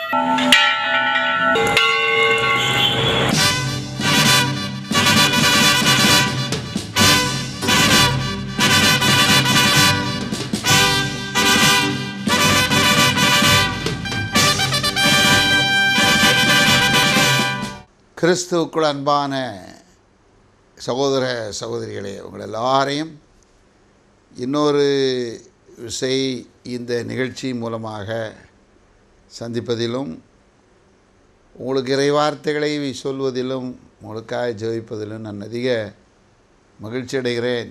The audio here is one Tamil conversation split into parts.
கிறிஸ்துவுக்குள் அன்பான சகோதர சகோதரிகளே உங்கள் எல்லாரையும் இன்னொரு விசை இந்த நிகழ்ச்சி மூலமாக சந்திப்பதிலும் உங்களுக்கு இறைவார்த்தைகளை சொல்வதிலும் உங்களுக்காக ஜெபிப்பதிலும் நான் அதிக மகிழ்ச்சி அடைகிறேன்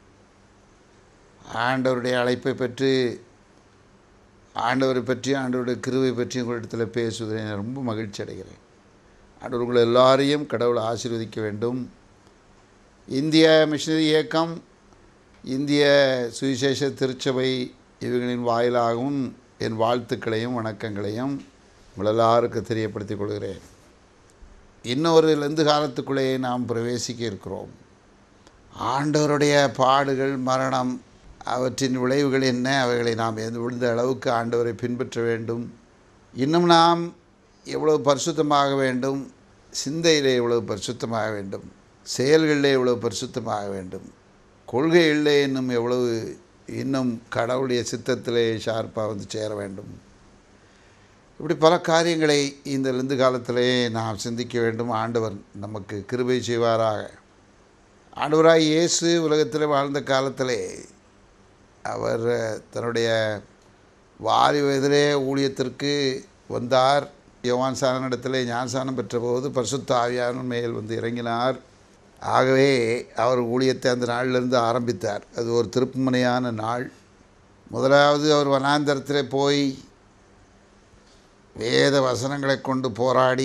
ஆண்டவருடைய அழைப்பை பற்றி ஆண்டவரை பற்றி ஆண்டவருடைய கிருவை பற்றி உங்களிடத்தில் பேசுவதில் நான் ரொம்ப மகிழ்ச்சி அடைகிறேன் ஆண்டவர் உங்கள் எல்லாரையும் கடவுள் ஆசீர்வதிக்க வேண்டும் இந்திய மிஷினரி இயக்கம் இந்திய சுவிசேஷ திருச்சபை இவர்களின் வாயிலாகவும் என் வாழ்த்துக்களையும் வணக்கங்களையும் உங்கள் எல்லாருக்கும் தெரியப்படுத்திக் கொள்கிறேன் இன்னொரு லெந்து காலத்துக்குள்ளே நாம் பிரவேசிக்க இருக்கிறோம் ஆண்டவருடைய பாடுகள் மரணம் அவற்றின் விளைவுகள் என்ன அவைகளை நாம் எந்த விழுந்த அளவுக்கு ஆண்டவரை பின்பற்ற வேண்டும் இன்னும் நாம் எவ்வளவு பரிசுத்தமாக வேண்டும் சிந்தையிலே எவ்வளவு பரிசுத்தமாக வேண்டும் செயல்களிலே எவ்வளவு பரிசுத்தமாக வேண்டும் கொள்கைகளிலே இன்னும் எவ்வளவு இன்னும் கடவுளுடைய சித்தத்திலே ஷார்ப்பாக வந்து சேர வேண்டும் இப்படி பல காரியங்களை இந்த லெந்து காலத்திலே நாம் சிந்திக்க வேண்டும் ஆண்டவர் நமக்கு கிருபை செய்வாராக ஆண்டவராய் இயேசு உலகத்தில் வாழ்ந்த காலத்திலே அவர் தன்னுடைய வாரி வயதிலே ஊழியத்திற்கு வந்தார் யோவான் சாரனிடத்தில் ஞானசானம் பெற்றபோது பரிசுத்த ஆவியான மேல் வந்து இறங்கினார் ஆகவே அவர் ஊழியத்தை அந்த நாளிலிருந்து ஆரம்பித்தார் அது ஒரு திருப்புமுனையான நாள் முதலாவது அவர் வனாந்தரத்தில் போய் வேத வசனங்களை கொண்டு போராடி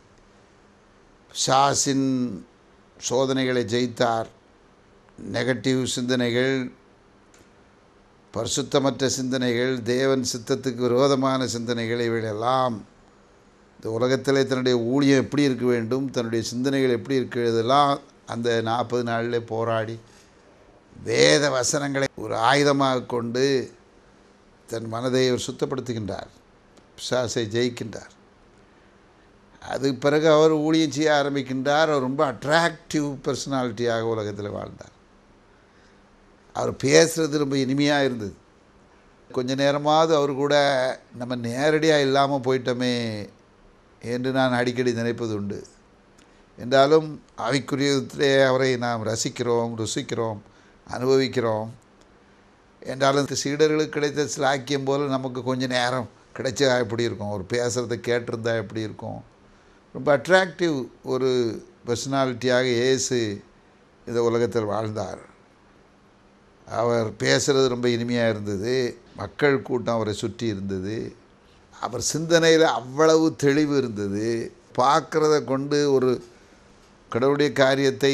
ஷாஸின் சோதனைகளை ஜெயித்தார் நெகட்டிவ் சிந்தனைகள் பரிசுத்தமற்ற சிந்தனைகள் தேவன் சித்தத்துக்கு விரோதமான சிந்தனைகள் இவைகளெல்லாம் இந்த உலகத்திலே தன்னுடைய ஊழியம் எப்படி இருக்க வேண்டும் தன்னுடைய சிந்தனைகள் எப்படி இருக்கிறதெல்லாம் அந்த நாற்பது நாளில் போராடி வேத வசனங்களை ஒரு ஆயுதமாக கொண்டு தன் மனதை அவர் சுத்தப்படுத்துகின்றார் பிசாசை ஜெயிக்கின்றார் அது பிறகு அவர் ஊழியம் செய்ய ஆரம்பிக்கின்றார் அவர் ரொம்ப அட்ராக்டிவ் பர்சனாலிட்டியாக உலகத்தில் வாழ்ந்தார் அவர் பேசுகிறது ரொம்ப இனிமையாக இருந்தது கொஞ்ச நேரமாவது அவர் கூட நம்ம நேரடியாக இல்லாமல் போயிட்டோமே என்று நான் அடிக்கடி நினைப்பது உண்டு என்றாலும் அவைக்குரியத்திலே அவரை நாம் ரசிக்கிறோம் ருசிக்கிறோம் அனுபவிக்கிறோம் என்றாலும் சீடர்களுக்கு கிடைத்த சிலாக்கியம் போல் நமக்கு கொஞ்சம் நேரம் கிடைச்சா எப்படி இருக்கும் ஒரு பேசுகிறத கேட்டிருந்தா எப்படி இருக்கும் ரொம்ப அட்ராக்டிவ் ஒரு பர்சனாலிட்டியாக இயேசு இந்த உலகத்தில் வாழ்ந்தார் அவர் பேசுகிறது ரொம்ப இனிமையாக இருந்தது மக்கள் கூட்டம் அவரை சுற்றி இருந்தது அவர் சிந்தனையில் அவ்வளவு தெளிவு இருந்தது பார்க்குறத கொண்டு ஒரு கடவுளுடைய காரியத்தை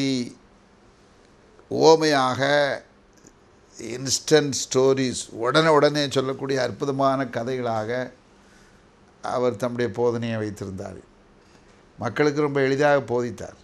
ஓமையாக இன்ஸ்டன்ட் ஸ்டோரிஸ் உடனே உடனே சொல்லக்கூடிய அற்புதமான கதைகளாக அவர் தம்முடைய போதனையை வைத்திருந்தார் மக்களுக்கு ரொம்ப எளிதாக போதித்தார்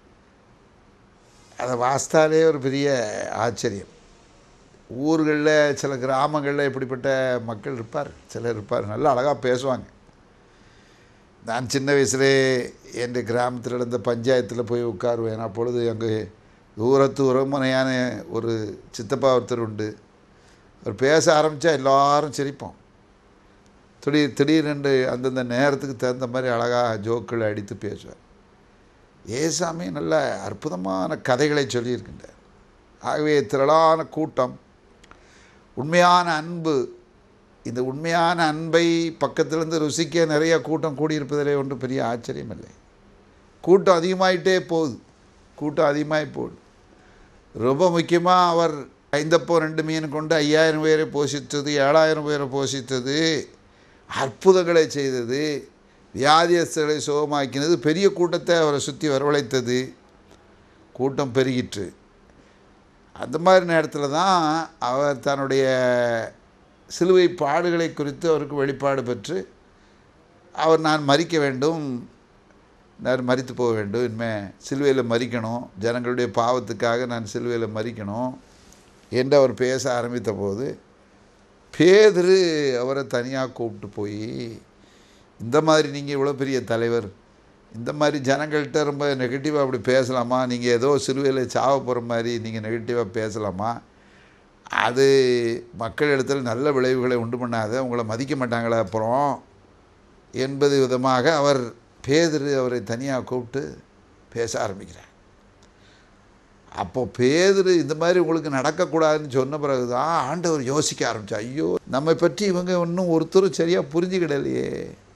அதை வாஸ்தாலே ஒரு பெரிய ஆச்சரியம் ஊர்களில் சில கிராமங்களில் இப்படிப்பட்ட மக்கள் இருப்பார் சிலர் இருப்பார் நல்லா அழகாக பேசுவாங்க நான் சின்ன வயசுலே என் கிராமத்தில் இருந்த பஞ்சாயத்தில் போய் உட்காருவேன் அப்பொழுது அங்கே தூரத்து உறமுனையான ஒரு சித்தப்பா ஒருத்தர் உண்டு அவர் பேச ஆரம்பித்தா எல்லாரும் சிரிப்போம் திடீர் திடீரென்று அந்தந்த நேரத்துக்கு தகுந்த மாதிரி அழகாக ஜோக்களை அடித்து பேசுவார் ஏசாமி நல்ல அற்புதமான கதைகளை சொல்லியிருக்கின்றார் ஆகவே திரளான கூட்டம் உண்மையான அன்பு இந்த உண்மையான அன்பை பக்கத்திலிருந்து ருசிக்க நிறைய கூட்டம் கூடியிருப்பதிலே ஒன்றும் பெரிய ஆச்சரியம் இல்லை கூட்டம் அதிகமாயிட்டே போகுது கூட்டம் அதிகமாகி போகுது ரொம்ப முக்கியமாக அவர் ஐந்தப்போ ரெண்டு மீன் கொண்டு ஐயாயிரம் பேரை போஷித்தது ஏழாயிரம் பேரை போஷித்தது அற்புதங்களை செய்தது வியாதியஸ்தர்களை சுகமாக்கினது பெரிய கூட்டத்தை அவரை சுற்றி வரவழைத்தது கூட்டம் பெருகிற்று அந்த மாதிரி நேரத்தில் தான் அவர் தன்னுடைய சிலுவை பாடுகளை குறித்து அவருக்கு வெளிப்பாடு பெற்று அவர் நான் மறிக்க வேண்டும் நான் மறித்து போக வேண்டும் இனிமேல் சிலுவையில் மறிக்கணும் ஜனங்களுடைய பாவத்துக்காக நான் சிலுவையில் மறிக்கணும் என்று அவர் பேச ஆரம்பித்த போது பேதரு அவரை தனியாக கூப்பிட்டு போய் இந்த மாதிரி நீங்கள் இவ்வளோ பெரிய தலைவர் இந்த மாதிரி ஜனங்கள்கிட்ட ரொம்ப நெகட்டிவாக அப்படி பேசலாமா நீங்கள் ஏதோ சிறுவையில் சாவ போகிற மாதிரி நீங்கள் நெகட்டிவாக பேசலாமா அது மக்கள் இடத்துல நல்ல விளைவுகளை உண்டு பண்ணாத உங்களை மதிக்க மாட்டாங்களா அப்புறம் என்பது விதமாக அவர் பேதரு அவரை தனியாக கூப்பிட்டு பேச ஆரம்பிக்கிறார் அப்போ பேதரு இந்த மாதிரி உங்களுக்கு நடக்கக்கூடாதுன்னு சொன்ன பிறகு தான் ஆண்டவர் யோசிக்க ஆரம்பிச்சா ஐயோ நம்மை பற்றி இவங்க இன்னும் ஒருத்தரும் சரியாக புரிஞ்சுக்கிடலையே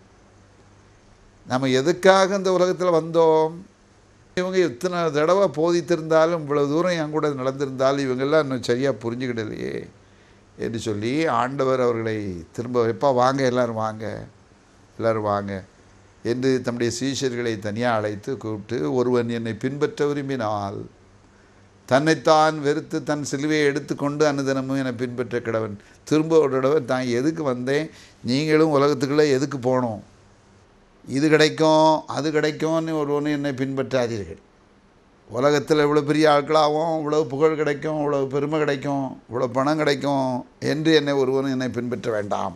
நம்ம எதுக்காக இந்த உலகத்தில் வந்தோம் இவங்க இத்தனை தடவை போதித்திருந்தாலும் இவ்வளோ தூரம் என் கூட நடந்திருந்தாலும் இவங்கெல்லாம் இன்னும் சரியாக புரிஞ்சுக்கிடலையே என்று சொல்லி ஆண்டவர் அவர்களை திரும்ப எப்போ வாங்க எல்லோரும் வாங்க எல்லோரும் வாங்க என்று தம்முடைய சீஷர்களை தனியாக அழைத்து கூப்பிட்டு ஒருவன் என்னை பின்பற்ற விரும்பினால் தன்னைத்தான் வெறுத்து தன் சிலுவையை எடுத்துக்கொண்டு அனுதினமும் என்னை பின்பற்ற கிடவன் திரும்ப ஒரு தடவை தான் எதுக்கு வந்தேன் நீங்களும் உலகத்துக்குள்ளே எதுக்கு போகணும் இது கிடைக்கும் அது கிடைக்கும்னு ஒருவனு என்னை பின்பற்றாதீர்கள் உலகத்தில் இவ்வளோ பெரிய ஆட்களாகவும் இவ்வளோ புகழ் கிடைக்கும் இவ்வளோ பெருமை கிடைக்கும் இவ்வளோ பணம் கிடைக்கும் என்று என்னை ஒருவனும் என்னை பின்பற்ற வேண்டாம்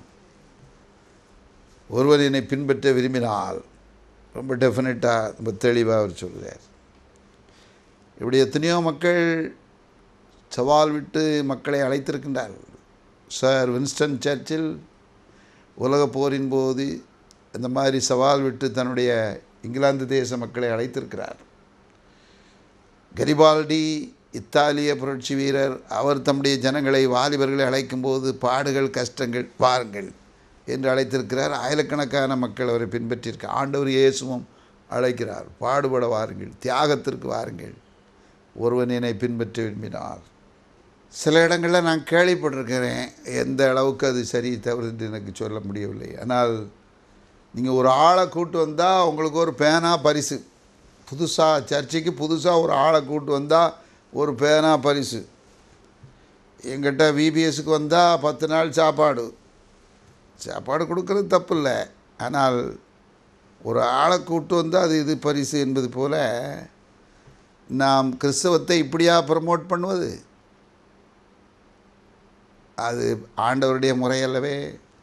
ஒருவர் என்னை பின்பற்ற விரும்பினால் ரொம்ப டெஃபினட்டாக ரொம்ப தெளிவாக அவர் சொல்கிறார் இப்படி எத்தனையோ மக்கள் சவால் விட்டு மக்களை அழைத்திருக்கின்றார்கள் சார் வின்ஸ்டன் சர்ச்சில் உலகப் போரின் போது இந்த மாதிரி சவால் விட்டு தன்னுடைய இங்கிலாந்து தேச மக்களை அழைத்திருக்கிறார் கரிபால்டி இத்தாலிய புரட்சி வீரர் அவர் தம்முடைய ஜனங்களை வாலிபர்களை அழைக்கும்போது பாடுகள் கஷ்டங்கள் வாருங்கள் என்று அழைத்திருக்கிறார் ஆயிரக்கணக்கான மக்கள் அவரை பின்பற்றியிருக்க ஆண்டவர் இயேசுவும் அழைக்கிறார் பாடுபட வாருங்கள் தியாகத்திற்கு வாருங்கள் ஒருவன் என்னை பின்பற்ற விரும்பினார் சில இடங்களில் நான் கேள்விப்பட்டிருக்கிறேன் எந்த அளவுக்கு அது சரி தவறு என்று எனக்கு சொல்ல முடியவில்லை ஆனால் நீங்கள் ஒரு ஆளை கூட்டு வந்தால் உங்களுக்கு ஒரு பேனா பரிசு புதுசாக சர்ச்சைக்கு புதுசாக ஒரு ஆளை கூட்டு வந்தால் ஒரு பேனா பரிசு எங்கிட்ட விபிஎஸ்க்கு வந்தால் பத்து நாள் சாப்பாடு சாப்பாடு கொடுக்கறது தப்பு இல்லை ஆனால் ஒரு ஆளை கூட்டு வந்தால் அது இது பரிசு என்பது போல் நாம் கிறிஸ்தவத்தை இப்படியா ப்ரமோட் பண்ணுவது அது ஆண்டவருடைய முறையல்லவே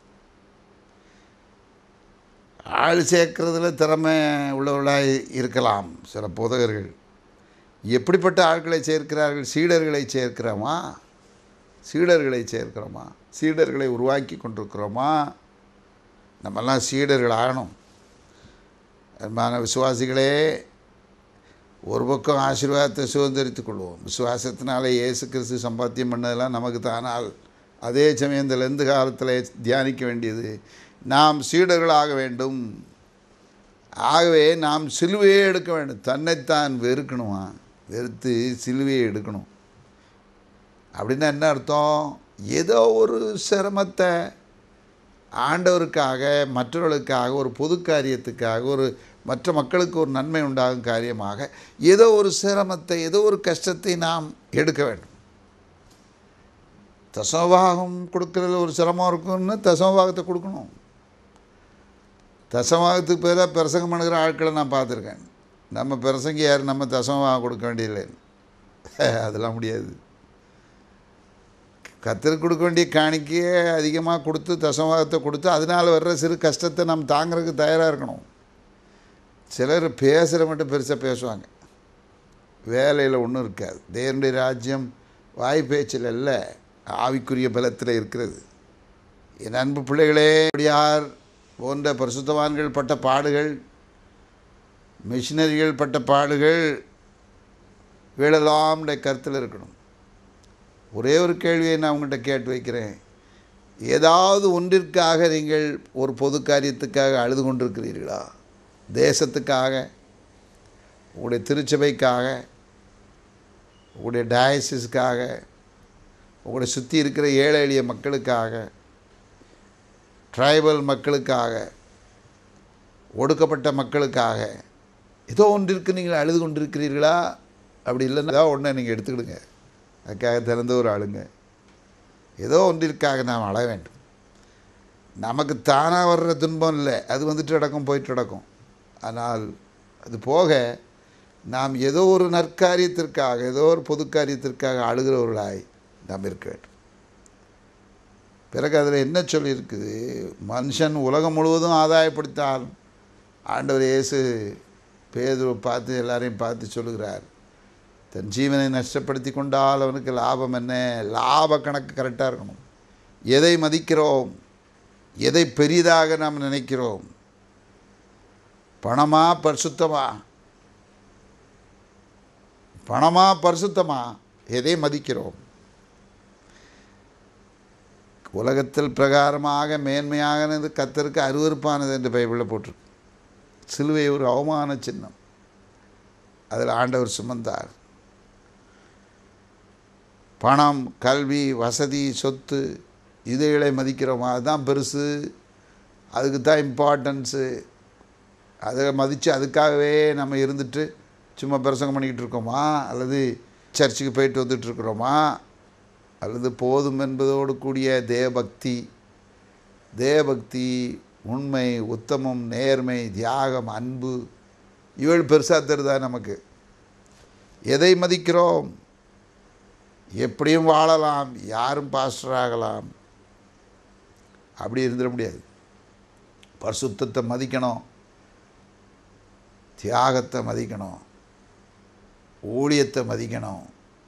ஆள் சேர்க்கறதுல திறமை உள்ளவர்களாக இருக்கலாம் சில போதகர்கள் எப்படிப்பட்ட ஆட்களை சேர்க்கிறார்கள் சீடர்களை சேர்க்கிறோமா சீடர்களை சேர்க்கிறோமா சீடர்களை உருவாக்கி கொண்டிருக்கிறோமா நம்மெல்லாம் சீடர்கள் ஆகணும் அன்பான விசுவாசிகளே ஒரு பக்கம் ஆசீர்வாதத்தை சுதந்திரித்துக் கொள்வோம் விசுவாசத்தினாலே இயேசு கிறிஸ்து சம்பாத்தியம் பண்ணதெல்லாம் நமக்கு தானால் அதே சமயம் இந்த லெந்து காலத்தில் தியானிக்க வேண்டியது நாம் சீடர்களாக வேண்டும் ஆகவே நாம் சிலுவையே எடுக்க வேண்டும் தன்னைத்தான் வெறுக்கணுமா வெறுத்து சிலுவையை எடுக்கணும் அப்படின்னா என்ன அர்த்தம் ஏதோ ஒரு சிரமத்தை ஆண்டவருக்காக மற்றவர்களுக்காக ஒரு பொது காரியத்துக்காக ஒரு மற்ற மக்களுக்கு ஒரு நன்மை உண்டாகும் காரியமாக ஏதோ ஒரு சிரமத்தை ஏதோ ஒரு கஷ்டத்தை நாம் எடுக்க வேண்டும் தசமபாகம் கொடுக்கறதுல ஒரு சிரமம் இருக்குன்னு தசமபாகத்தை கொடுக்கணும் தசமபாகத்துக்கு பேராக பிரசங்கம் பண்ணுகிற ஆட்களை நான் பார்த்துருக்கேன் நம்ம பிரசங்கி யார் நம்ம தசமபாகம் கொடுக்க வேண்டியதில்லை அதெல்லாம் முடியாது கத்தருக்கு கொடுக்க வேண்டிய காணிக்கையே அதிகமாக கொடுத்து தசமபாகத்தை கொடுத்து அதனால் வர்ற சிறு கஷ்டத்தை நம்ம தாங்கிறதுக்கு தயாராக இருக்கணும் சிலர் பேசுகிற மட்டும் பெருசாக பேசுவாங்க வேலையில் ஒன்றும் இருக்காது தேவனுடைய ராஜ்யம் வாய் பேச்சில் அல்ல ஆவிக்குரிய பலத்தில் இருக்கிறது என் அன்பு பிள்ளைகளே யார் போன்ற பரிசுத்தவான்கள் பட்ட பாடுகள் மிஷினரிகள் பட்ட பாடுகள் வீழலாம் கருத்தில் இருக்கணும் ஒரே ஒரு கேள்வியை நான் உங்கள்கிட்ட கேட்டு வைக்கிறேன் ஏதாவது ஒன்றிற்காக நீங்கள் ஒரு பொது காரியத்துக்காக அழுது கொண்டிருக்கிறீர்களா தேசத்துக்காக உங்களுடைய திருச்சபைக்காக உங்களுடைய டயசிஸ்க்காக உங்களை சுற்றி இருக்கிற ஏழை எளிய மக்களுக்காக ட்ரைபல் மக்களுக்காக ஒடுக்கப்பட்ட மக்களுக்காக ஏதோ ஒன்றிற்கு நீங்கள் அழுது கொண்டிருக்கிறீர்களா அப்படி இல்லைன்னா ஏதோ ஒன்றை நீங்கள் எடுத்துக்கிடுங்க அதுக்காக திறந்த ஒரு ஆளுங்க ஏதோ ஒன்றிற்காக நாம் அழ வேண்டும் நமக்கு தானாக வர்ற துன்பம் இல்லை அது வந்துட்டு நடக்கும் போயிட்டு நடக்கும் ஆனால் அது போக நாம் ஏதோ ஒரு நற்காரியத்திற்காக ஏதோ ஒரு பொது காரியத்திற்காக அழுகிறவர்களாய் நாம் இருக்க வேண்டும் பிறகு அதில் என்ன சொல்லியிருக்குது மனுஷன் உலகம் முழுவதும் ஆதாயப்படுத்தால் ஆண்டவர் இயேசு பேதுருவை பார்த்து எல்லாரையும் பார்த்து சொல்லுகிறார் தன் ஜீவனை நஷ்டப்படுத்தி கொண்டால் அவனுக்கு லாபம் என்ன லாப கணக்கு கரெக்டாக இருக்கணும் எதை மதிக்கிறோம் எதை பெரிதாக நாம் நினைக்கிறோம் பணமா பரிசுத்தமா பணமா பரிசுத்தமா எதை மதிக்கிறோம் உலகத்தில் பிரகாரமாக மேன்மையானது கத்தருக்கு அருவருப்பானது என்று பைபிளில் போட்டிருக்கு சிலுவை ஒரு அவமான சின்னம் அதில் ஆண்டவர் சுமந்தார் பணம் கல்வி வசதி சொத்து இதைகளை மதிக்கிறோமா அதுதான் பெருசு அதுக்கு தான் இம்பார்ட்டன்ஸு அதை மதித்து அதுக்காகவே நம்ம இருந்துட்டு சும்மா பிரசங்கம் பண்ணிக்கிட்டு இருக்கோமா அல்லது சர்ச்சுக்கு போயிட்டு வந்துட்டு இருக்கிறோமா அல்லது போதும் என்பதோடு கூடிய தேவபக்தி தேவபக்தி உண்மை உத்தமம் நேர்மை தியாகம் அன்பு இவள் பெருசாக தருதா நமக்கு எதை மதிக்கிறோம் எப்படியும் வாழலாம் யாரும் பாஸ்டர் ஆகலாம் அப்படி இருந்துட முடியாது பரிசுத்தத்தை மதிக்கணும் தியாகத்தை மதிக்கணும் ஊழியத்தை மதிக்கணும்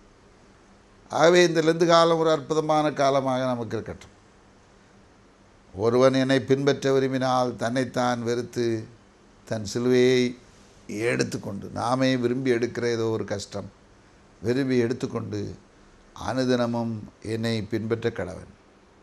ஆகவே இந்த லெந்து காலம் ஒரு அற்புதமான காலமாக நமக்கு இருக்கட்டும் ஒருவன் என்னை பின்பற்ற விரும்பினால் தன்னைத்தான் வெறுத்து தன் சிலுவையை எடுத்துக்கொண்டு நாமே விரும்பி எடுக்கிற ஏதோ ஒரு கஷ்டம் விரும்பி எடுத்துக்கொண்டு அனுதினமும் என்னை பின்பற்ற கடவன்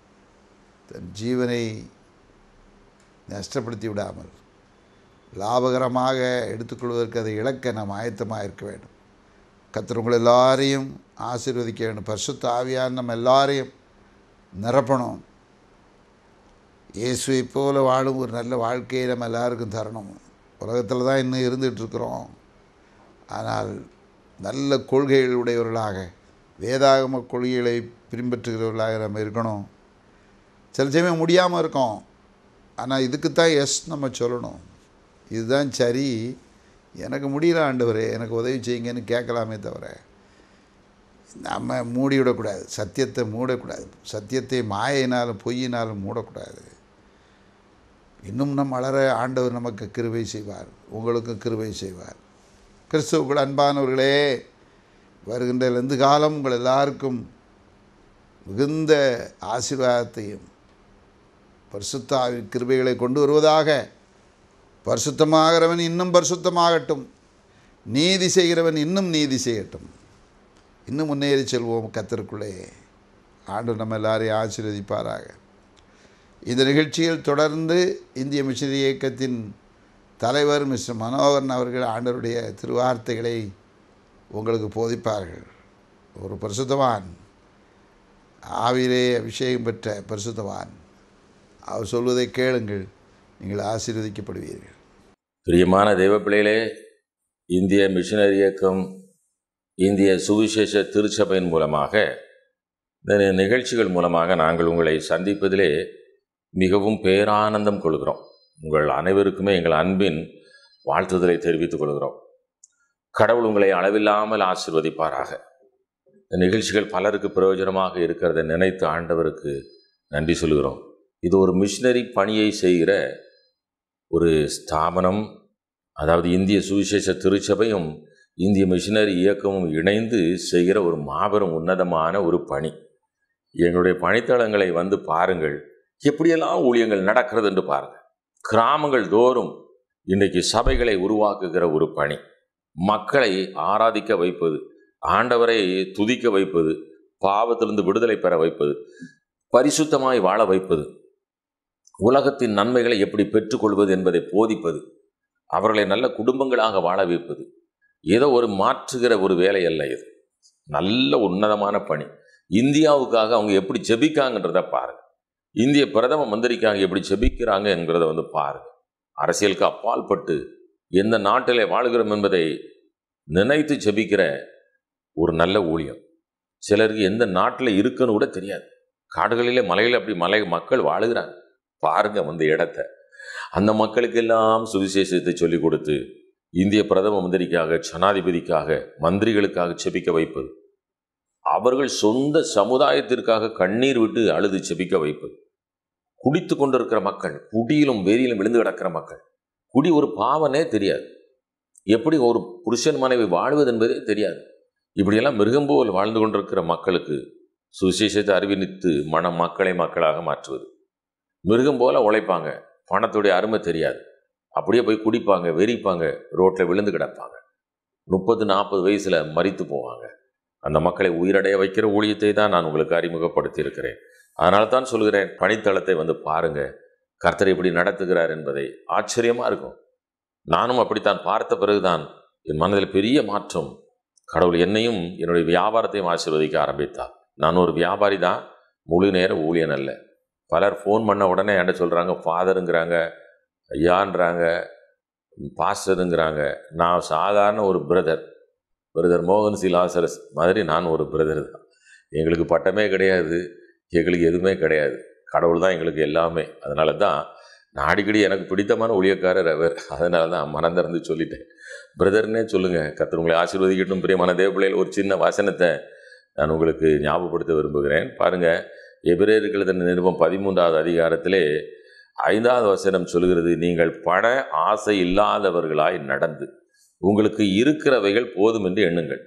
தன் ஜீவனை நஷ்டப்படுத்தி விடாமல் லாபகரமாக எடுத்துக்கொள்வதற்கு அதை இழக்க நாம் ஆயத்தமாக இருக்க வேண்டும் கத்தர் உங்களை எல்லாரையும் ஆசீர்வதிக்க வேண்டும் பரிசுத்த ஆவியான் நம்ம எல்லாரையும் நிரப்பணும் இயேசுவை போல வாழும் ஒரு நல்ல வாழ்க்கையை நம்ம எல்லாருக்கும் தரணும் உலகத்தில் தான் இன்னும் இருந்துகிட்டு இருக்கிறோம் ஆனால் நல்ல கொள்கைகள் உடையவர்களாக வேதாகம கொள்கைகளை பின்பற்றுகிறவர்களாக நம்ம இருக்கணும் சில சமயம் முடியாமல் இருக்கோம் ஆனால் இதுக்கு தான் எஸ் நம்ம சொல்லணும் இதுதான் சரி எனக்கு முடியல ஆண்டவரே எனக்கு உதவி செய்யுங்கன்னு கேட்கலாமே தவிர நம்ம மூடிவிடக்கூடாது சத்தியத்தை மூடக்கூடாது சத்தியத்தை மாயினாலும் பொய்யினாலும் மூடக்கூடாது இன்னும் நம் வளர ஆண்டவர் நமக்கு கிருபை செய்வார் உங்களுக்கும் கிருபை செய்வார் கிறிஸ்துவுக்குள் அன்பானவர்களே வருகின்ற லெந்து காலம் உங்கள் எல்லாருக்கும் மிகுந்த ஆசீர்வாதத்தையும் பரிசுத்தாவின் கிருபைகளை கொண்டு வருவதாக பரிசுத்தமாகிறவன் இன்னும் பரிசுத்தமாகட்டும் நீதி செய்கிறவன் இன்னும் நீதி செய்யட்டும் இன்னும் முன்னேறி செல்வோம் கத்தருக்குள்ளே ஆண்டு நம்ம எல்லாரையும் ஆசீர்வதிப்பாராக இந்த நிகழ்ச்சியில் தொடர்ந்து இந்திய மிஷனரி இயக்கத்தின் தலைவர் மிஸ்டர் மனோகரன் அவர்கள் ஆண்டவருடைய திருவார்த்தைகளை உங்களுக்கு போதிப்பார்கள் ஒரு பரிசுத்தவான் ஆவிலே அபிஷேகம் பெற்ற பரிசுத்தவான் அவர் சொல்வதை கேளுங்கள் நீங்கள் ஆசீர்வதிக்கப்படுவீர்கள் பிரியமான தெய்வ பிள்ளைகளே இந்திய மிஷனரி இயக்கம் இந்திய சுவிசேஷ திருச்சபையின் மூலமாக இந்த நிகழ்ச்சிகள் மூலமாக நாங்கள் உங்களை சந்திப்பதிலே மிகவும் பேரானந்தம் கொள்கிறோம் உங்கள் அனைவருக்குமே எங்கள் அன்பின் வாழ்த்துதலை தெரிவித்துக் கொள்கிறோம் கடவுள் உங்களை அளவில்லாமல் ஆசிர்வதிப்பாராக இந்த நிகழ்ச்சிகள் பலருக்கு பிரயோஜனமாக இருக்கிறதை நினைத்து ஆண்டவருக்கு நன்றி சொல்கிறோம் இது ஒரு மிஷினரி பணியை செய்கிற ஒரு ஸ்தாபனம் அதாவது இந்திய சுவிசேஷ திருச்சபையும் இந்திய மிஷினரி இயக்கமும் இணைந்து செய்கிற ஒரு மாபெரும் உன்னதமான ஒரு பணி எங்களுடைய பணித்தளங்களை வந்து பாருங்கள் எப்படியெல்லாம் ஊழியங்கள் நடக்கிறது என்று பாருங்கள் கிராமங்கள் தோறும் இன்றைக்கு சபைகளை உருவாக்குகிற ஒரு பணி மக்களை ஆராதிக்க வைப்பது ஆண்டவரை துதிக்க வைப்பது பாவத்திலிருந்து விடுதலை பெற வைப்பது பரிசுத்தமாய் வாழ வைப்பது உலகத்தின் நன்மைகளை எப்படி பெற்றுக்கொள்வது என்பதை போதிப்பது அவர்களை நல்ல குடும்பங்களாக வாழ வைப்பது ஏதோ ஒரு மாற்றுகிற ஒரு வேலை அல்ல இது நல்ல உன்னதமான பணி இந்தியாவுக்காக அவங்க எப்படி ஜெபிக்காங்கன்றத பாருங்க இந்திய பிரதம மந்திரிக்காக எப்படி ஜெபிக்கிறாங்க என்கிறத வந்து பாருங்க அரசியலுக்கு அப்பால் பட்டு எந்த நாட்டிலே வாழ்கிறோம் என்பதை நினைத்து ஜெபிக்கிற ஒரு நல்ல ஊழியம் சிலருக்கு எந்த நாட்டில் இருக்குன்னு கூட தெரியாது காடுகளிலே மலையில் அப்படி மலை மக்கள் வாழுகிறாங்க பாருங்க அந்த இடத்த அந்த மக்களுக்கெல்லாம் சுவிசேஷத்தை சொல்லிக் கொடுத்து இந்திய பிரதம மந்திரிக்காக ஜனாதிபதிக்காக மந்திரிகளுக்காக செபிக்க வைப்பது அவர்கள் சொந்த சமுதாயத்திற்காக கண்ணீர் விட்டு அழுது செபிக்க வைப்பது குடித்து கொண்டிருக்கிற மக்கள் குடியிலும் வெறியிலும் விழுந்து கிடக்கிற மக்கள் குடி ஒரு பாவனே தெரியாது எப்படி ஒரு புருஷன் மனைவி வாழ்வது என்பதே தெரியாது இப்படியெல்லாம் மிருகம் போல் வாழ்ந்து கொண்டிருக்கிற மக்களுக்கு சுவிசேஷத்தை அறிவித்து மன மக்களை மக்களாக மாற்றுவது மிருகம் போல உழைப்பாங்க பணத்துடைய அருமை தெரியாது அப்படியே போய் குடிப்பாங்க வெறிப்பாங்க ரோட்டில் விழுந்து கிடப்பாங்க முப்பது நாற்பது வயசில் மறித்து போவாங்க அந்த மக்களை உயிரடைய வைக்கிற ஊழியத்தை தான் நான் உங்களுக்கு அறிமுகப்படுத்தி இருக்கிறேன் அதனால தான் சொல்கிறேன் பணித்தளத்தை வந்து பாருங்க கர்த்தர் எப்படி நடத்துகிறார் என்பதை ஆச்சரியமாக இருக்கும் நானும் அப்படித்தான் பார்த்த பிறகுதான் என் மனதில் பெரிய மாற்றம் கடவுள் என்னையும் என்னுடைய வியாபாரத்தையும் ஆசீர்வதிக்க ஆரம்பித்தார் நான் ஒரு வியாபாரி தான் முழு நேர ஊழியன் அல்ல பலர் ஃபோன் பண்ண உடனே என்கிட்ட சொல்கிறாங்க ஃபாதருங்கிறாங்க ஐயான்றாங்க பாஸ்டருங்கிறாங்க நான் சாதாரண ஒரு பிரதர் பிரதர் மோகன் சி லாசரஸ் மாதிரி நான் ஒரு பிரதர் தான் எங்களுக்கு பட்டமே கிடையாது எங்களுக்கு எதுவுமே கிடையாது கடவுள் தான் எங்களுக்கு எல்லாமே அதனால தான் நான் அடிக்கடி எனக்கு பிடித்தமான ஊழியக்காரர் அவர் அதனால தான் மனம் திறந்து சொல்லிட்டேன் பிரதர்னே சொல்லுங்கள் கர்த்தர் உங்களை ஆசீர்வதிக்கட்டும் பிரியமான தேவ பிள்ளைகள் ஒரு சின்ன வசனத்தை நான் உங்களுக்கு ஞாபகப்படுத்த விரும்புகிறேன் பாருங்கள் எபிரேயர்களது நிருபம் பதிமூன்றாவது அதிகாரத்திலே ஐந்தாவது வசனம் சொல்கிறது நீங்கள் பண ஆசை இல்லாதவர்களாய் நடந்து உங்களுக்கு இருக்கிறவைகள் போதும் என்று எண்ணுங்கள்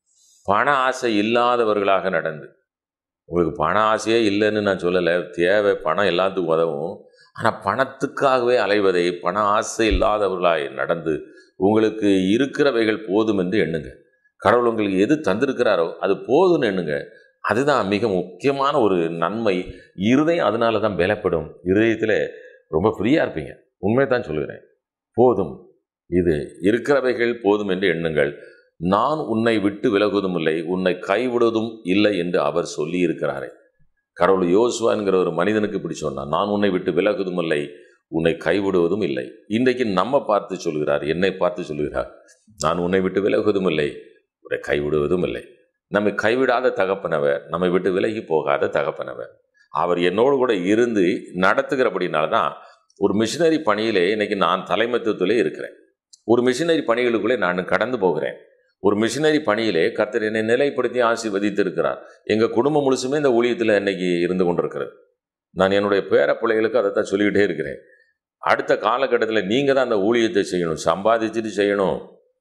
பண ஆசை இல்லாதவர்களாக நடந்து உங்களுக்கு பண ஆசையே இல்லைன்னு நான் சொல்லலை தேவை பணம் எல்லாத்துக்கும் உதவும் ஆனால் பணத்துக்காகவே அலைவதை பண ஆசை இல்லாதவர்களாய் நடந்து உங்களுக்கு இருக்கிறவைகள் போதும் என்று எண்ணுங்க கடவுள் உங்களுக்கு எது தந்திருக்கிறாரோ அது போதும்னு எண்ணுங்க அதுதான் மிக முக்கியமான ஒரு நன்மை இருதயம் அதனால தான் பலப்படும் இருதயத்தில் ரொம்ப ஃப்ரீயாக இருப்பீங்க உண்மையை தான் சொல்லுகிறேன் போதும் இது இருக்கிறவைகள் போதும் என்று எண்ணுங்கள் நான் உன்னை விட்டு விலகுவதும் இல்லை உன்னை கைவிடுவதும் இல்லை என்று அவர் சொல்லி இருக்கிறாரே கடவுள் யோசுவா என்கிற ஒரு மனிதனுக்கு இப்படி சொன்னார் நான் உன்னை விட்டு விலகுவதும் இல்லை உன்னை கைவிடுவதும் இல்லை இன்றைக்கு நம்ம பார்த்து சொல்கிறார் என்னை பார்த்து சொல்கிறார் நான் உன்னை விட்டு விலகுவதும் இல்லை உன்னை கைவிடுவதும் இல்லை நம்மை கைவிடாத தகப்பனவர் நம்மை விட்டு விலகி போகாத தகப்பனவர் அவர் என்னோடு கூட இருந்து நடத்துகிறபடினால தான் ஒரு மிஷினரி பணியிலே இன்னைக்கு நான் தலைமைத்துவத்திலே இருக்கிறேன் ஒரு மிஷினரி பணிகளுக்குள்ளே நான் கடந்து போகிறேன் ஒரு மிஷினரி பணியிலே கர்த்தர் என்னை நிலைப்படுத்தி ஆசீர்வதித்திருக்கிறார் எங்கள் குடும்பம் முழுசுமே இந்த ஊழியத்தில் இன்னைக்கு இருந்து கொண்டிருக்கிறது நான் என்னுடைய பேர பிள்ளைகளுக்கு அதை தான் சொல்லிக்கிட்டே இருக்கிறேன் அடுத்த காலகட்டத்தில் நீங்கள் தான் அந்த ஊழியத்தை செய்யணும் சம்பாதிச்சுட்டு செய்யணும்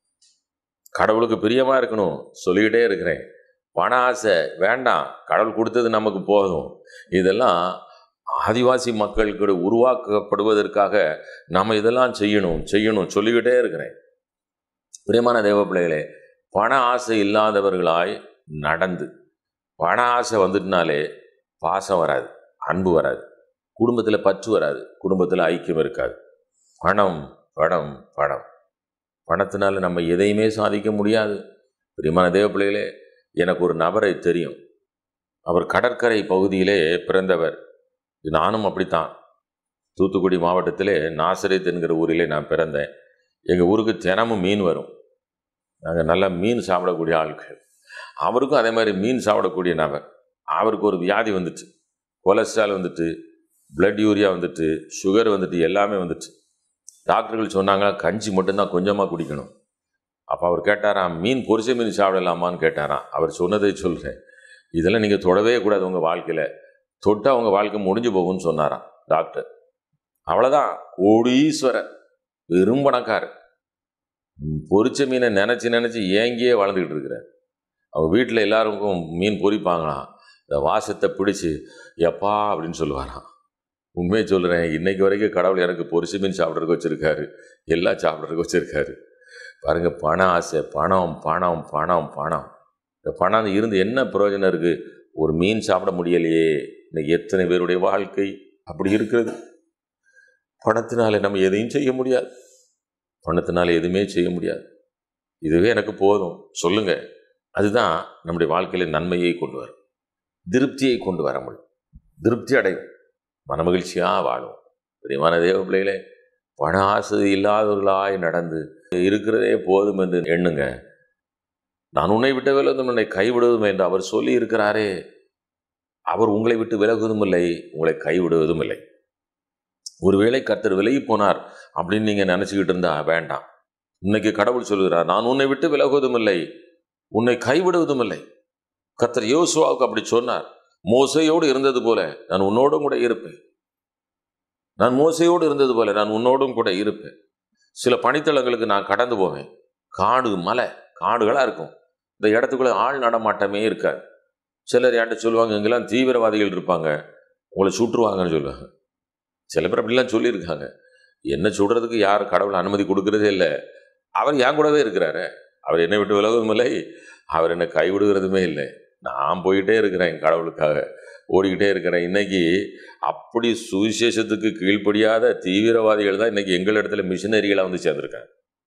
கடவுளுக்கு பிரியமாக இருக்கணும் சொல்லிக்கிட்டே இருக்கிறேன் பண ஆசை வேண்டாம் கடவுள் கொடுத்தது நமக்கு போதும் இதெல்லாம் ஆதிவாசி மக்களுக்கு உருவாக்கப்படுவதற்காக நம்ம இதெல்லாம் செய்யணும் செய்யணும் சொல்லிக்கிட்டே இருக்கிறேன் பிரியமான தேவ பிள்ளைகளே பண ஆசை இல்லாதவர்களாய் நடந்து பண ஆசை வந்துட்டுனாலே பாசம் வராது அன்பு வராது குடும்பத்தில் பற்று வராது குடும்பத்தில் ஐக்கியம் இருக்காது பணம் பணம் பணம் பணத்தினால நம்ம எதையுமே சாதிக்க முடியாது பிரியமான தேவ பிள்ளைகளே எனக்கு ஒரு நபரை தெரியும் அவர் கடற்கரை பகுதியிலே பிறந்தவர் நானும் அப்படித்தான் தூத்துக்குடி மாவட்டத்திலே நாசரேத் என்கிற ஊரிலே நான் பிறந்தேன் எங்கள் ஊருக்கு தினமும் மீன் வரும் நாங்கள் நல்லா மீன் சாப்பிடக்கூடிய ஆட்கள் அவருக்கும் அதே மாதிரி மீன் சாப்பிடக்கூடிய நபர் அவருக்கு ஒரு வியாதி வந்துட்டு கொலஸ்ட்ரால் வந்துட்டு பிளட் யூரியா வந்துட்டு சுகர் வந்துட்டு எல்லாமே வந்துட்டு டாக்டர்கள் சொன்னாங்களா கஞ்சி மட்டும்தான் கொஞ்சமாக குடிக்கணும் அப்போ அவர் கேட்டாராம் மீன் பொரிச்ச மீன் சாப்பிடலாமான்னு கேட்டாராம் அவர் சொன்னதை சொல்கிறேன் இதெல்லாம் நீங்கள் தொடவே கூடாது உங்கள் வாழ்க்கையில் தொட்டால் உங்கள் வாழ்க்கை முடிஞ்சு போகும்னு சொன்னாராம் டாக்டர் அவ்வளோதான் கோடீஸ்வரர் பெரும் பணக்காரர் பொரிச்ச மீனை நினச்சி நினச்சி ஏங்கியே வாழ்ந்துக்கிட்டு இருக்கிறார் அவங்க வீட்டில் எல்லாருக்கும் மீன் பொரிப்பாங்களாம் இந்த வாசத்தை பிடிச்சி எப்பா அப்படின்னு சொல்லுவாராம் உண்மையை சொல்கிறேன் இன்னைக்கு வரைக்கும் கடவுள் எனக்கு பொரிச்ச மீன் சாப்பிட்றதுக்கு வச்சுருக்காரு எல்லாம் சாப்பிட்றதுக்கு வச்சுருக்காரு பாருங்கள் பண ஆசை பணம் பணம் பணம் பணம் இந்த பணம் இருந்து என்ன பிரயோஜனம் இருக்குது ஒரு மீன் சாப்பிட முடியலையே இன்னைக்கு எத்தனை பேருடைய வாழ்க்கை அப்படி இருக்கிறது பணத்தினால நம்ம எதையும் செய்ய முடியாது பணத்தினால எதுவுமே செய்ய முடியாது இதுவே எனக்கு போதும் சொல்லுங்க அதுதான் நம்முடைய வாழ்க்கையில நன்மையை கொண்டு வரும் திருப்தியை கொண்டு வர முடியும் திருப்தி அடையும் மனமகிழ்ச்சியாக வாழும் பிரியமான தேவ பிள்ளைகளே பண ஆசை இல்லாதவர்களாய் நடந்து இருக்கிறதே போதும் என்று எண்ணுங்க நான் உன்னை விட்டு விலகுதும் உன்னை கைவிடுவதும் என்று அவர் சொல்லி இருக்கிறாரே அவர் உங்களை விட்டு விலகுவதும் இல்லை உங்களை கைவிடுவதும் இல்லை ஒருவேளை கர்த்தர் விலகி போனார் அப்படின்னு நீங்க நினைச்சுக்கிட்டு இருந்தா வேண்டாம் இன்னைக்கு கடவுள் சொல்கிறார் நான் உன்னை விட்டு விலகுவதும் இல்லை உன்னை கைவிடுவதும் இல்லை கர்த்தர் யோசுவாவுக்கு அப்படி சொன்னார் மோசையோடு இருந்தது போல நான் உன்னோடும் கூட இருப்பேன் நான் மோசையோடு இருந்தது போல நான் உன்னோடும் கூட இருப்பேன் சில பனித்தளங்களுக்கு நான் கடந்து போவேன் காடு மலை காடுகளாக இருக்கும் இந்த இடத்துக்குள்ள ஆள் நடமாட்டமே இருக்காது சிலர் என்கிட்ட சொல்லுவாங்க இங்கெல்லாம் தீவிரவாதிகள் இருப்பாங்க உங்களை சுட்டுருவாங்கன்னு சொல்லுவாங்க சில பேர் அப்படிலாம் சொல்லியிருக்காங்க என்ன சுடுறதுக்கு யார் கடவுள் அனுமதி கொடுக்கறதே இல்லை அவர் என் கூடவே இருக்கிறாரு அவர் என்னை விட்டு விலகுவதும் இல்லை அவர் என்னை கைவிடுகிறதுமே இல்லை நான் போயிட்டே இருக்கிறேன் என் கடவுளுக்காக ஓடிக்கிட்டே இருக்கிறேன் இன்னைக்கு அப்படி சுவிசேஷத்துக்கு கீழ்ப்படியாத தீவிரவாதிகள் தான் இன்னைக்கு எங்கள் இடத்துல மிஷினரிகளாக வந்து சேர்ந்துருக்காங்க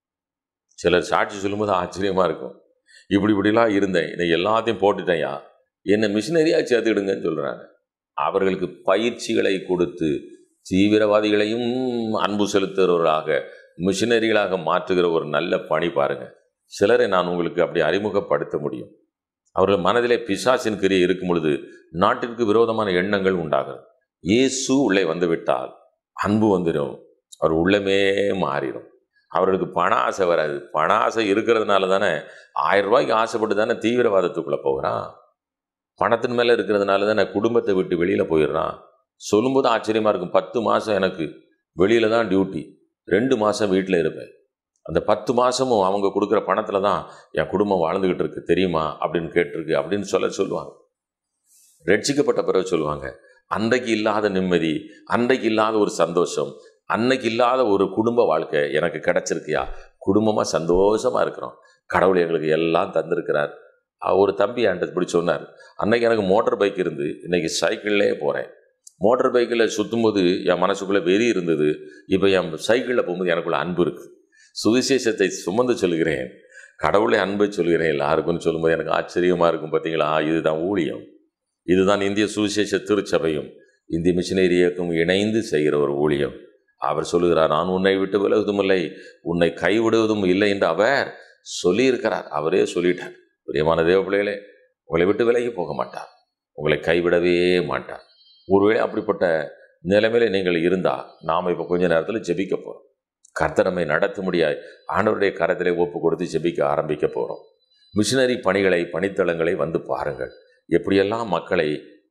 சிலர் சாட்சி சொல்லும்போது ஆச்சரியமாக இருக்கும் இப்படி இப்படிலாம் இருந்தேன் இன்னைக்கு எல்லாத்தையும் போட்டுட்டேன்யா என்னை மிஷினரியாக சேர்த்துக்கிடுங்கன்னு சொல்கிறாங்க அவர்களுக்கு பயிற்சிகளை கொடுத்து தீவிரவாதிகளையும் அன்பு செலுத்துகிறவர்களாக மிஷினரிகளாக மாற்றுகிற ஒரு நல்ல பணி பாருங்க சிலரை நான் உங்களுக்கு அப்படி அறிமுகப்படுத்த முடியும் அவர்கள் மனதிலே பிசாசின் கிரியை இருக்கும் பொழுது நாட்டிற்கு விரோதமான எண்ணங்கள் உண்டாகும் இயேசு உள்ளே வந்துவிட்டால் அன்பு வந்துடும் அவர் உள்ளமே மாறிடும் அவர்களுக்கு பண ஆசை வராது பண ஆசை இருக்கிறதுனால தானே ஆயிரம் ரூபாய்க்கு ஆசைப்பட்டு தானே தீவிரவாதத்துக்குள்ளே போகிறான் பணத்தின் மேலே இருக்கிறதுனால தானே குடும்பத்தை விட்டு வெளியில் போயிடுறான் சொல்லும்போது ஆச்சரியமாக இருக்கும் பத்து மாதம் எனக்கு வெளியில் தான் டியூட்டி ரெண்டு மாதம் வீட்டில் இருப்பேன் அந்த பத்து மாதமும் அவங்க கொடுக்குற பணத்தில் தான் என் குடும்பம் வாழ்ந்துக்கிட்டு இருக்கு தெரியுமா அப்படின்னு கேட்டிருக்கு அப்படின்னு சொல்ல சொல்லுவாங்க ரட்சிக்கப்பட்ட பிறகு சொல்லுவாங்க அன்றைக்கு இல்லாத நிம்மதி அன்றைக்கு இல்லாத ஒரு சந்தோஷம் அன்னைக்கு இல்லாத ஒரு குடும்ப வாழ்க்கை எனக்கு கிடைச்சிருக்கியா குடும்பமாக சந்தோஷமாக இருக்கிறோம் கடவுள் எங்களுக்கு எல்லாம் தந்திருக்கிறார் அஹ் ஒரு தம்பி என்கிட்ட இப்படி சொன்னார் அன்னைக்கு எனக்கு மோட்டார் பைக் இருந்து இன்னைக்கு சைக்கிள்லே போகிறேன் மோட்டார் பைக்கில் சுற்றும்போது என் மனசுக்குள்ளே வெறி இருந்தது இப்போ என் சைக்கிளில் போகும்போது எனக்குள்ள அன்பு இருக்குது சுவிசேஷத்தை சுமந்து சொல்கிறேன் கடவுளை அன்பை சொல்கிறேன் எல்லாருக்கும்னு சொல்லும்போது எனக்கு ஆச்சரியமாக இருக்கும் பார்த்தீங்களா இதுதான் ஊழியம் இதுதான் இந்திய சுவிசேஷ திருச்சபையும் இந்திய மிஷினரி இயக்கம் இணைந்து செய்கிற ஒரு ஊழியம் அவர் சொல்லுகிறார் நான் உன்னை விட்டு விலகுவதும் இல்லை உன்னை கைவிடுவதும் இல்லை என்று அவர் சொல்லியிருக்கிறார் அவரே சொல்லிட்டார் பிரியமான தேவ பிள்ளைகளே உங்களை விட்டு விலகி போக மாட்டார் உங்களை கைவிடவே மாட்டார் ஒருவேளை அப்படிப்பட்ட நிலைமையில நீங்கள் இருந்தால் நாம் இப்போ கொஞ்ச நேரத்தில் ஜெபிக்க போகிறோம் கர்த்தர் நம்மை நடத்த முடியாது ஆண்டவருடைய கரத்திலே ஒப்பு கொடுத்து ஜெபிக்க ஆரம்பிக்க போகிறோம் மிஷினரி பணிகளை பணித்தளங்களை வந்து பாருங்கள் எப்படியெல்லாம் மக்களை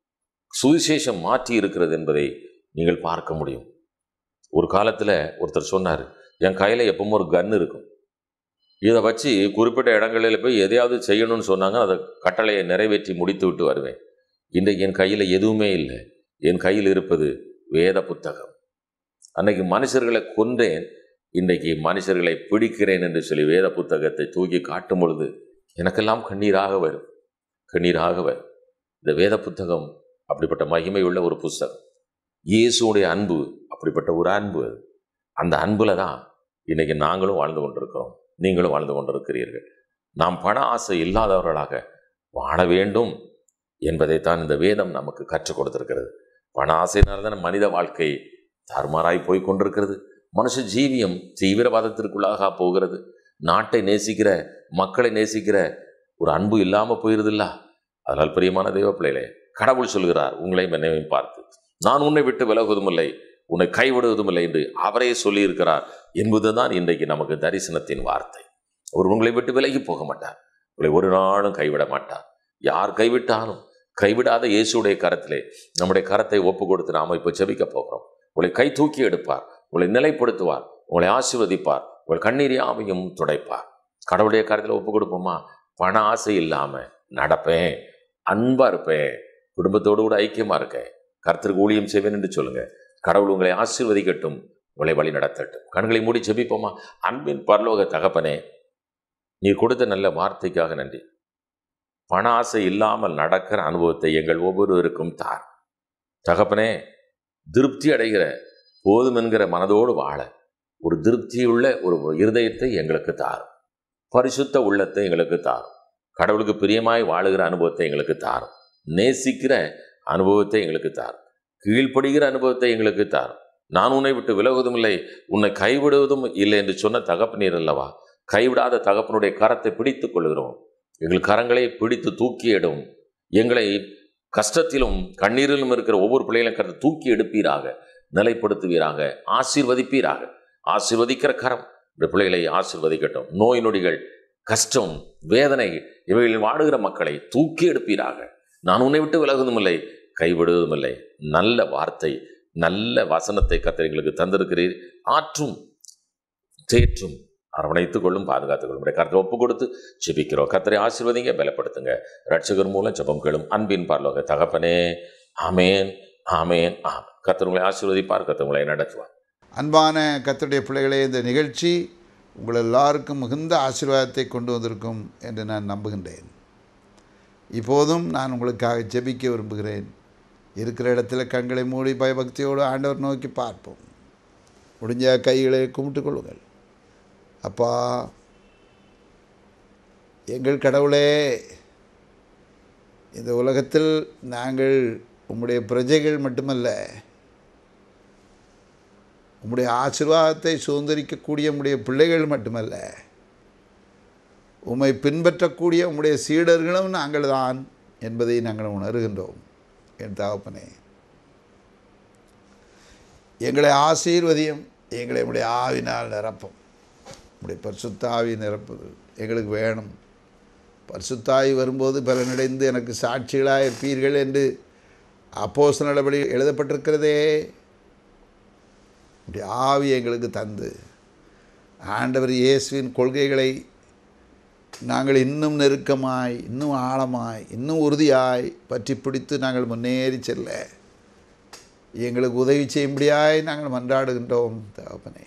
சுவிசேஷம் மாற்றி இருக்கிறது என்பதை நீங்கள் பார்க்க முடியும் ஒரு காலத்தில் ஒருத்தர் சொன்னார் என் கையில் எப்பவும் ஒரு கன் இருக்கும் இதை வச்சு குறிப்பிட்ட இடங்களில் போய் எதையாவது செய்யணும்னு சொன்னாங்க அதை கட்டளையை நிறைவேற்றி முடித்து விட்டு வருவேன் இன்றைக்கு என் கையில் எதுவுமே இல்லை என் கையில் இருப்பது வேத புத்தகம் அன்னைக்கு மனுஷர்களை கொன்றேன் இன்றைக்கு மனுஷர்களை பிடிக்கிறேன் என்று சொல்லி வேத புத்தகத்தை தூக்கி காட்டும் பொழுது எனக்கெல்லாம் கண்ணீராக வரும் கண்ணீராக வரும் இந்த வேத புத்தகம் அப்படிப்பட்ட மகிமை உள்ள ஒரு புஸ்தகம் இயேசுடைய அன்பு அப்படிப்பட்ட ஒரு அன்பு அது அந்த அன்புல தான் இன்னைக்கு நாங்களும் வாழ்ந்து கொண்டிருக்கிறோம் நீங்களும் வாழ்ந்து கொண்டிருக்கிறீர்கள் நாம் பண ஆசை இல்லாதவர்களாக வாழ வேண்டும் என்பதைத்தான் இந்த வேதம் நமக்கு கற்றுக் கொடுத்திருக்கிறது பண ஆசையினால தான் மனித வாழ்க்கை தாறுமாறாய் போய் கொண்டிருக்கிறது மனுஷ ஜீவியம் தீவிரவாதத்திற்குள்ளாக போகிறது நாட்டை நேசிக்கிற மக்களை நேசிக்கிற ஒரு அன்பு இல்லாமல் போயிருதில்ல அதனால் பிரியமான தெய்வ பிள்ளைகளே கடவுள் சொல்கிறார் உங்களையும் என்னையும் பார்த்து நான் உன்னை விட்டு விலகுவதும் இல்லை உன்னை கைவிடுவதும் இல்லை என்று அவரே சொல்லியிருக்கிறார் என்பதுதான் இன்றைக்கு நமக்கு தரிசனத்தின் வார்த்தை அவர் உங்களை விட்டு விலகி போக மாட்டார் உங்களை ஒரு நாளும் கைவிட மாட்டார் யார் கைவிட்டாலும் கைவிடாத இயேசுடைய கரத்திலே நம்முடைய கரத்தை ஒப்பு கொடுத்து நாம இப்போ ஜெபிக்க போகிறோம் உங்களை கை தூக்கி எடுப்பார் உங்களை நிலைப்படுத்துவார் உங்களை ஆசீர்வதிப்பார் உங்கள் கண்ணீர் யாவையும் துடைப்பார் கடவுளுடைய கரத்தில் ஒப்பு கொடுப்போமா பண ஆசை இல்லாமல் நடப்பேன் அன்பா இருப்பேன் குடும்பத்தோடு கூட ஐக்கியமா இருக்கேன் கர்த்தருக்கு ஊழியம் செய்வேன் என்று சொல்லுங்க கடவுள் உங்களை ஆசீர்வதிக்கட்டும் உங்களை வழி நடத்தட்டும் கண்களை மூடி ஜெபிப்போமா அன்பின் பரலோக தகப்பனே நீ கொடுத்த நல்ல வார்த்தைக்காக நன்றி பண ஆசை இல்லாமல் நடக்கிற அனுபவத்தை எங்கள் ஒவ்வொருவருக்கும் தார் தகப்பனே திருப்தி அடைகிற போதும் என்கிற மனதோடு வாழ ஒரு திருப்தியுள்ள ஒரு இருதயத்தை எங்களுக்கு தாரும் பரிசுத்த உள்ளத்தை எங்களுக்கு தாரும் கடவுளுக்கு பிரியமாய் வாழுகிற அனுபவத்தை எங்களுக்கு தாரும் நேசிக்கிற அனுபவத்தை எங்களுக்கு தாரும் கீழ்ப்படுகிற அனுபவத்தை எங்களுக்கு தாரும் நான் உன்னை விட்டு விலகுவதும் இல்லை உன்னை கைவிடுவதும் இல்லை என்று சொன்ன தகப்பனீர் அல்லவா கைவிடாத தகப்பனுடைய கரத்தை பிடித்துக் கொள்கிறோம் எங்கள் கரங்களை பிடித்து தூக்கியிடும் எங்களை கஷ்டத்திலும் கண்ணீரிலும் இருக்கிற ஒவ்வொரு பிள்ளைகளையும் கருத்தை தூக்கி எடுப்பீராக நிலைப்படுத்துவீராக ஆசீர்வதிப்பீராக ஆசீர்வதிக்கிற கரம் இந்த பிள்ளைகளை ஆசீர்வதிக்கட்டும் நோய் நொடிகள் கஷ்டம் வேதனை இவைகளில் வாடுகிற மக்களை தூக்கி எடுப்பீராக நான் உன்னை விட்டு விலகுவதும் இல்லை கைவிடுவதும் இல்லை நல்ல வார்த்தை நல்ல வசனத்தை கர்த்தர் எங்களுக்கு தந்திருக்கிறீர் ஆற்றும் தேற்றும் அரவணைத்துக் கொள்ளும் பாதுகாத்துக் கொள்ளும் கருத்தை ஒப்பு கொடுத்து ஜெபிக்கிறோம் கர்த்தரை ஆசீர்வதிங்க பலப்படுத்துங்க ரட்சகர் மூலம் ஜெபம் கேளும் அன்பின் பார்லோக தகப்பனே ஆமேன் ஆமேன் ஆம் கர்த்தர் உங்களை ஆசீர்வதிப்பார் கர்த்தர் உங்களை நடத்துவார் அன்பான கர்த்தருடைய பிள்ளைகளே இந்த நிகழ்ச்சி உங்கள் எல்லாருக்கும் மிகுந்த ஆசீர்வாதத்தை கொண்டு வந்திருக்கும் என்று நான் நம்புகின்றேன் இப்போதும் நான் உங்களுக்காக ஜெபிக்க விரும்புகிறேன் இருக்கிற இடத்துல கண்களை மூடி பயபக்தியோடு ஆண்டவர் நோக்கி பார்ப்போம் முடிஞ்ச கைகளை கும்பிட்டுக் கொள்ளுங்கள் அப்பா எங்கள் கடவுளே இந்த உலகத்தில் நாங்கள் உம்முடைய பிரஜைகள் மட்டுமல்ல உம்முடைய ஆசீர்வாதத்தை சுதந்திரிக்கக்கூடிய உம்முடைய பிள்ளைகள் மட்டுமல்ல உம்மை பின்பற்றக்கூடிய உம்முடைய சீடர்களும் நாங்கள் தான் என்பதை நாங்கள் உணர்கின்றோம் என் தகப்பனே எங்களை ஆசீர்வதியும் எங்களை உம்முடைய ஆவினால் நிரப்பும் உம்முடைய பரிசுத்த ஆவி நிரப்புது எங்களுக்கு வேணும் பரிசுத்தாய் வரும்போது பலனடைந்து எனக்கு சாட்சிகளாக இருப்பீர்கள் என்று அப்போஸ் நடபடி எழுதப்பட்டிருக்கிறதே உடைய ஆவி எங்களுக்கு தந்து ஆண்டவர் இயேசுவின் கொள்கைகளை நாங்கள் இன்னும் நெருக்கமாய் இன்னும் ஆழமாய் இன்னும் உறுதியாய் பற்றி பிடித்து நாங்கள் முன்னேறி செல்ல எங்களுக்கு உதவி செய்யும்படியாய் நாங்கள் மன்றாடுகின்றோம் தகப்பனே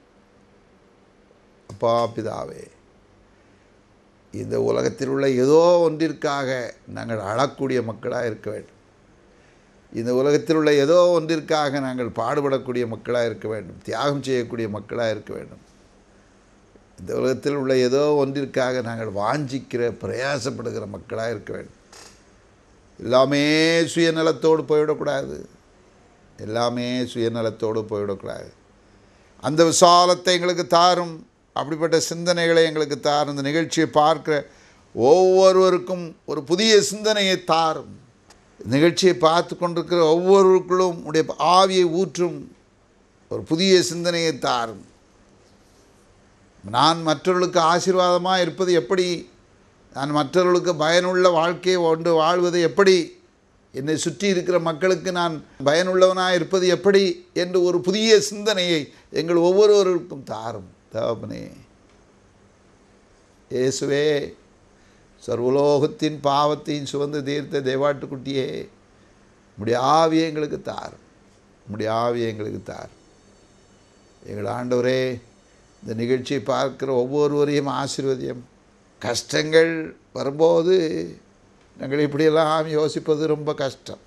அப்பா பிதாவே இந்த உலகத்தில் உள்ள ஏதோ ஒன்றிற்காக நாங்கள் அழக்கூடிய மக்களாக இருக்க வேண்டும் இந்த உலகத்தில் உள்ள ஏதோ ஒன்றிற்காக நாங்கள் பாடுபடக்கூடிய மக்களாக இருக்க வேண்டும் தியாகம் செய்யக்கூடிய மக்களாக இருக்க வேண்டும் இந்த உலகத்தில் உள்ள ஏதோ ஒன்றிற்காக நாங்கள் வாஞ்சிக்கிற பிரயாசப்படுகிற மக்களாக இருக்க வேண்டும் எல்லாமே சுயநலத்தோடு போய்விடக்கூடாது எல்லாமே சுயநலத்தோடு போய்விடக்கூடாது அந்த விசாலத்தை எங்களுக்கு தாரும் அப்படிப்பட்ட சிந்தனைகளை எங்களுக்கு தாரும் இந்த நிகழ்ச்சியை பார்க்கிற ஒவ்வொருவருக்கும் ஒரு புதிய சிந்தனையை தாரும் நிகழ்ச்சியை பார்த்து கொண்டிருக்கிற ஒவ்வொருவருக்குள்ளும் உடைய ஆவியை ஊற்றும் ஒரு புதிய சிந்தனையை தாரும் நான் மற்றவர்களுக்கு ஆசீர்வாதமாக இருப்பது எப்படி நான் மற்றவர்களுக்கு பயனுள்ள வாழ்க்கையை ஒன்று வாழ்வது எப்படி என்னை சுற்றி இருக்கிற மக்களுக்கு நான் பயனுள்ளவனாக இருப்பது எப்படி என்று ஒரு புதிய சிந்தனையை எங்கள் ஒவ்வொருவருக்கும் தாரும் தகப்பனே இயேசுவே சர்வலோகத்தின் பாவத்தையும் சுமந்து தீர்த்த தேவாட்டுக்குட்டியே உம்முடைய ஆவியை எங்களுக்கு தார் உம்முடைய ஆவியை எங்களுக்கு தார் எங்கள் ஆண்டவரே இந்த நிகழ்ச்சியை பார்க்கிற ஒவ்வொருவரையும் ஆசீர்வதியம் கஷ்டங்கள் வரும்போது நாங்கள் இப்படியெல்லாம் யோசிப்பது ரொம்ப கஷ்டம்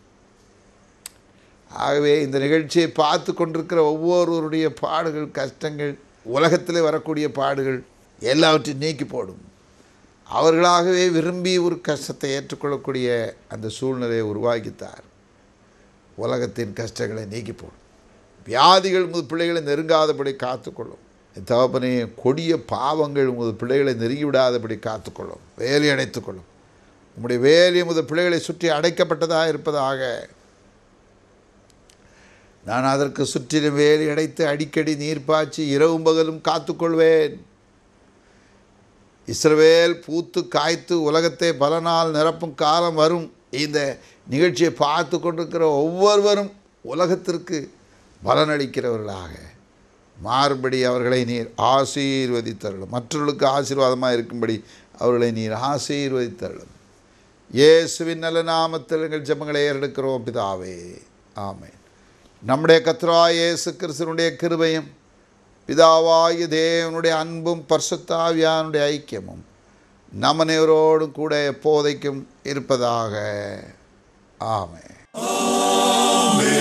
ஆகவே இந்த நிகழ்ச்சியை பார்த்து கொண்டிருக்கிற ஒவ்வொருவருடைய பாடுகள் கஷ்டங்கள் உலகத்தில் வரக்கூடிய பாடுகள் எல்லாவற்றையும் நீக்கி போடும் அவர்களாகவே விரும்பி ஒரு கஷ்டத்தை ஏற்றுக்கொள்ளக்கூடிய அந்த சூழ்நிலையை உருவாக்கித்தார் உலகத்தின் கஷ்டங்களை நீக்கி போடும் வியாதிகள் உமது பிள்ளைகளை நெருங்காதபடி காத்துக்கொள்ளும் தகப்பனே கொடிய பாவங்கள் உமது பிள்ளைகளை நெருங்கி விடாதபடி காத்துக்கொள்ளும் வேலி அடைத்துக்கொள்ளும் உம்முடைய வேலி உமது பிள்ளைகளை சுற்றி அடைக்கப்பட்டதாக இருப்பதாக நான் அதற்கு சுற்றிலும் வேலி அடைத்து அடிக்கடி நீர் பாய்ச்சி இரவும் பகலும் காத்துக்கொள்வேன் இஸ்ரவேல் பூத்து காய்த்து உலகத்தை பல நாள் நிரப்பும் காலம் வரும் இந்த நிகழ்ச்சியை பார்த்து கொண்டிருக்கிற ஒவ்வொருவரும் உலகத்திற்கு பலனளிக்கிறவர்களாக மாறுபடி அவர்களை நீர் ஆசீர்வதித்தருளும் மற்றவர்களுக்கு ஆசீர்வாதமாக இருக்கும்படி அவர்களை நீர் ஆசீர்வதித்தருளும் இயேசுவின் நல்ல நாமத்தில் எங்கள் ஜெபங்களை ஏறெடுக்கிறோம் பிதாவே ஆமென் நம்முடைய கத்ரா இயேசு கிறிஸ்துவனுடைய கிருபையும் பிதாவாகிய தேவனுடைய அன்பும் பரிசுத்தாவியானுடைய ஐக்கியமும் நம்மனைவரோடும் கூட எப்போதைக்கும் இருப்பதாக ஆமென்